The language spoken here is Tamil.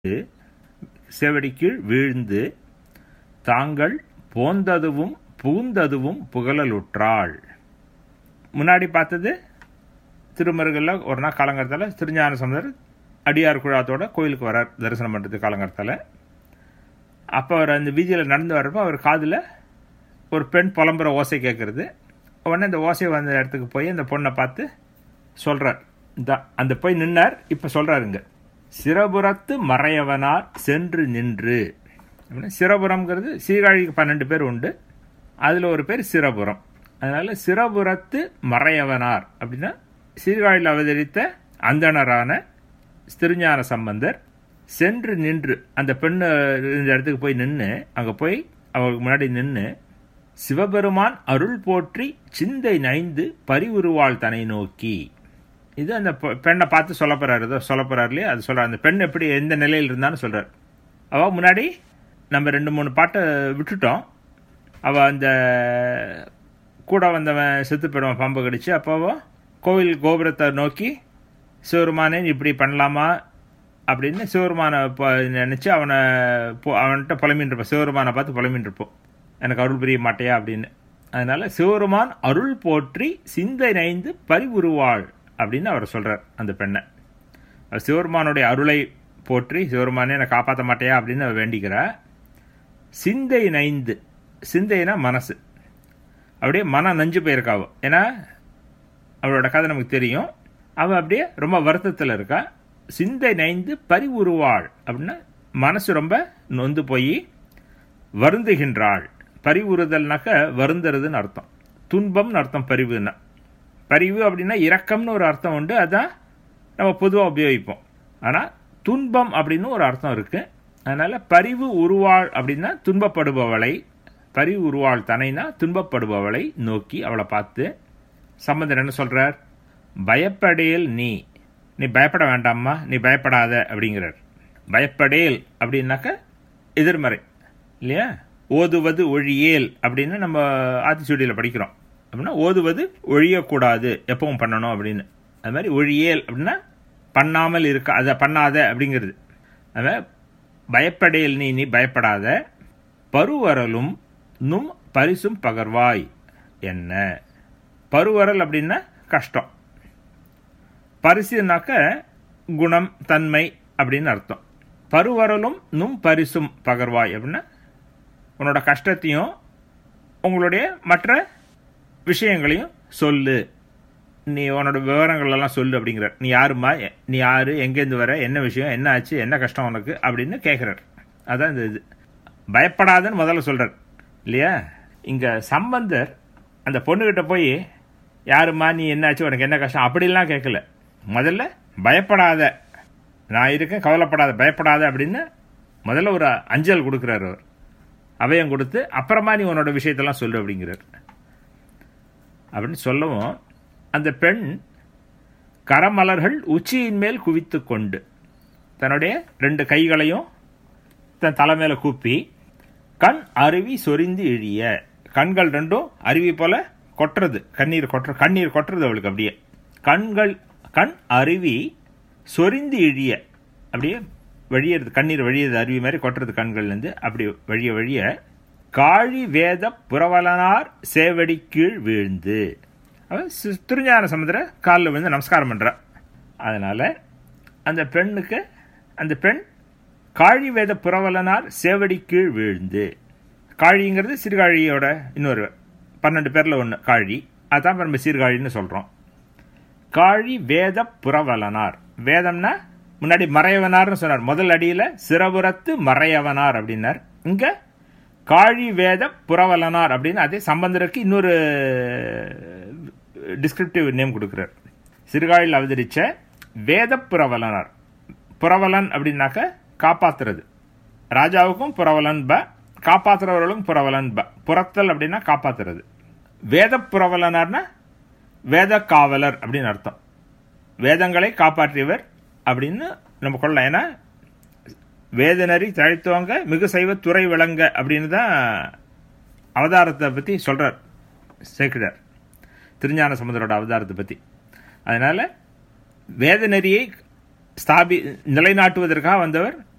செவடிக்கீழ் வீழ்ந்து தாங்கள் போந்ததுவும் புகுந்ததுவும் புகழலுற்றாள் முன்னாடி பார்த்தது திருமருகல்ல ஒரு நாள் காலங்கரத்தில் திருஞான சமுதர் அடியார் குழாத்தோட கோயிலுக்கு வரார் தரிசனம் பண்ணுறது காலங்கரத்தில் அப்போ அவர் அந்த வீதியில் நடந்து வர்றப்போ அவர் காதில் ஒரு பெண் புலம்புற ஓசை கேட்குறது உடனே அந்த ஓசை வந்த இடத்துக்கு போய் அந்த பொண்ணை பார்த்து சொல்கிறார் இந்த அந்த போய் நின்னார் இப்போ சொல்கிறாருங்க சிரபுரத்து மறையவனார் சென்று நின்று அப்படின்னா சிரபுரம்ங்கிறது சீர்காழிக்கு பன்னெண்டு பேர் உண்டு அதில் ஒரு பேர் சிரபுரம் அதனால் சிரபுரத்து மறையவனார் அப்படின்னா சீர்காழியில் அவதரித்த அந்தணரான திருஞான சம்பந்தர் சென்று நின்று அந்த பெண்ணு இந்த இடத்துக்கு போய் நின்று அங்கே போய் அவருக்கு முன்னாடி நின்று சிவபெருமான் அருள் போற்றி சிந்தை நைந்து பரிவுருவாள் தனை நோக்கி இது அந்த பெண்ணை பார்த்து சொல்ல போறாரு ஏதோ சொல்ல போறாரு இல்லையா அது சொல்றாரு அந்த பெண் எப்படி எந்த நிலையில் இருந்தான்னு சொல்றாரு அவ முன்னாடி நம்ம ரெண்டு மூணு பாட்டை விட்டுட்டோம் அவ அந்த கூட வந்தவன் செத்து போயிடுவான் பாம்பு கடிச்சு அப்போவோ கோவில் கோபுரத்தை நோக்கி சிவருமானே இப்படி பண்ணலாமா அப்படின்னு சிவருமானை நினச்சி அவனை அவன்கிட்ட புலமின் இருப்பான் சிவருமானை பார்த்து புலமின் இருப்போம் எனக்கு அருள் புரிய மாட்டையா அப்படின்னு அதனால சிவருமான் அருள் போற்றி சிந்தை நைந்து பரிவுருவாள் அப்படின்னு அவர் சொல்றார் அந்த பெண்ணை அவர் சிவருமானுடைய அருளை போற்றி சிவருமானே என்னை காப்பாற்ற மாட்டையா அப்படின்னு அவர் வேண்டிக்கிறா சிந்தை நைந்து சிந்தைனா மனசு அப்படியே மன நஞ்சு போயிருக்காவோ ஏன்னா அவளோட கதை நமக்கு தெரியும் அவள் அப்படியே ரொம்ப வருத்தத்தில் இருக்கா சிந்தை நைந்து பரிவுருவாள் அப்படின்னா மனசு ரொம்ப நொந்து போய் வருந்துகின்றாள் பரிவுறுதல்னாக்க வருந்துறதுன்னு அர்த்தம் துன்பம்னு அர்த்தம் பரிவுன்னா பரிவு அப்படின்னா இரக்கம்னு ஒரு அர்த்தம் உண்டு அதான் நம்ம பொதுவாக உபயோகிப்போம் ஆனால் துன்பம் அப்படின்னு ஒரு அர்த்தம் இருக்குது அதனால் பரிவு உருவாள் அப்படின்னா துன்பப்படுபவளை பரிவு உருவாள் தனைனா துன்பப்படுபவளை நோக்கி அவளை பார்த்து சம்பந்தர் என்ன சொல்கிறார் பயப்படேல் நீ நீ பயப்பட வேண்டாம்மா நீ பயப்படாத அப்படிங்கிறார் பயப்படேல் அப்படின்னாக்க எதிர்மறை இல்லையா ஓதுவது ஒழியேல் அப்படின்னு நம்ம ஆத்திச்சூடியில் படிக்கிறோம் அப்படின்னா ஓதுவது ஒழியக்கூடாது எப்பவும் பண்ணணும் அப்படின்னு அது மாதிரி ஒழியேல் அப்படின்னா பண்ணாமல் இருக்க அதை பண்ணாத அப்படிங்கிறது அது பயப்படேல் நீ நீ பயப்படாத பருவரலும் நும் பரிசும் பகர்வாய் என்ன பருவரல் அப்படின்னா கஷ்டம் பரிசுனாக்க குணம் தன்மை அப்படின்னு அர்த்தம் பருவரலும் நும் பரிசும் பகர்வாய் அப்படின்னா உன்னோட கஷ்டத்தையும் உங்களுடைய மற்ற விஷயங்களையும் சொல்லு நீ உன்னோட விவரங்கள் எல்லாம் சொல்லு அப்படிங்கிற நீ யாருமா நீ யாரு எங்கேருந்து வர என்ன விஷயம் என்ன ஆச்சு என்ன கஷ்டம் உனக்கு அப்படின்னு கேட்குறார் அதான் இந்த இது பயப்படாதன்னு முதல்ல சொல்கிறார் இல்லையா இங்கே சம்பந்தர் அந்த பொண்ணுக்கிட்ட போய் யாருமா நீ என்னாச்சு உனக்கு என்ன கஷ்டம் அப்படிலாம் கேட்கல முதல்ல பயப்படாத நான் இருக்கேன் கவலைப்படாத பயப்படாத அப்படின்னு முதல்ல ஒரு அஞ்சல் கொடுக்குறாரு அவர் அபயம் கொடுத்து அப்புறமா நீ உன்னோட விஷயத்தெல்லாம் சொல்லு அப்படிங்கிறார் அப்படின்னு சொல்லவும் அந்த பெண் கரமலர்கள் உச்சியின் மேல் குவித்து கொண்டு தன்னுடைய ரெண்டு கைகளையும் தன் தலைமையில கூப்பி கண் அருவி சொரிந்து இழிய கண்கள் ரெண்டும் அருவி போல கொட்டுறது கண்ணீர் கொட்டுற கண்ணீர் கொட்டுறது அவளுக்கு அப்படியே கண்கள் கண் அருவி சொரிந்து இழிய அப்படியே வழியறது கண்ணீர் வழியது அருவி மாதிரி கொட்டுறது கண்கள்லேருந்து அப்படி வழிய வழிய காழி வேத புறவலனார் சேவடி கீழ் வீழ்ந்து அவன் திருஞான சமுதிர காலில் விழுந்து நமஸ்காரம் பண்ணுறான் அதனால் அந்த பெண்ணுக்கு அந்த பெண் காழி வேத புறவலனார் சேவடி கீழ் வீழ்ந்து காழிங்கிறது சீர்காழியோட இன்னொரு பன்னெண்டு பேரில் ஒன்று காழி அதான் நம்ம சீர்காழின்னு சொல்கிறோம் காழி வேத புறவலனார் வேதம்னா முன்னாடி மறையவனார்னு சொன்னார் முதல் அடியில் சிறபுரத்து மறையவனார் அப்படின்னார் இங்கே காழி வேத புறவலனார் அப்படின்னு அதே சம்பந்தருக்கு இன்னொரு டிஸ்கிரிப்டிவ் நேம் கொடுக்குறார் சிறுகாழில் அவதரித்த வேத புறவலனார் புறவலன் அப்படின்னாக்க காப்பாத்துறது ராஜாவுக்கும் புறவலன் ப காப்பாத்துறவர்களும் புறவலன் ப புறத்தல் அப்படின்னா காப்பாத்துறது வேத புறவலனார்னா வேத காவலர் அப்படின்னு அர்த்தம் வேதங்களை காப்பாற்றியவர் அப்படின்னு நம்ம கொள்ளலாம் ஏன்னா வேதனரி தழைத்துவங்க மிகு சைவ துறை விளங்க அப்படின்னு தான் அவதாரத்தை பற்றி சொல்கிறார் சேர்க்கிறார் திருஞான சமுதரோட அவதாரத்தை பற்றி அதனால் வேத நெறியை ஸ்தாபி நிலைநாட்டுவதற்காக வந்தவர்